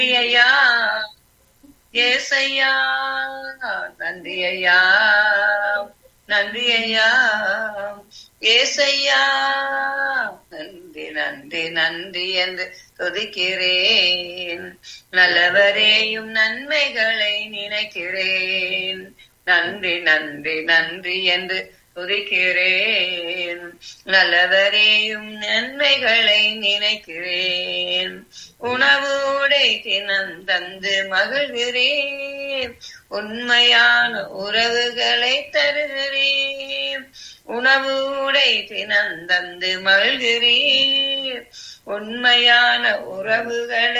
ஐயா ஏசையா நன்றி ஐயா நன்றி ஐயா ஏசையா நன்றி நன்றி நன்றி என்று துதிக்கிறேன் நல்லவரேயும் நன்மைகளை நினைக்கிறேன் நன்றி நன்றி நன்றி என்று துதிக்கிறேன் நல்லவரேயும் நன்மைகளை நினைக்கிறேன் உணவு உடை தினம் தந்து மகிழ்கிறேன் உண்மையான உறவுகளை தருகிறேன் உணவு உடை தினம் தந்து மகிழ்கிறேன் உண்மையான உறவுகளை